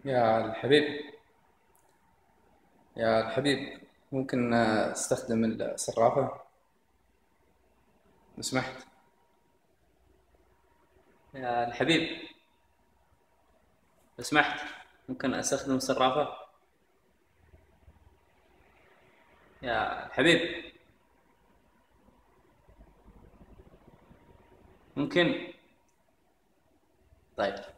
يا الحبيب يا الحبيب ممكن استخدم الصرافة لو سمحت يا الحبيب لو سمحت ممكن استخدم الصرافة يا الحبيب ممكن طيب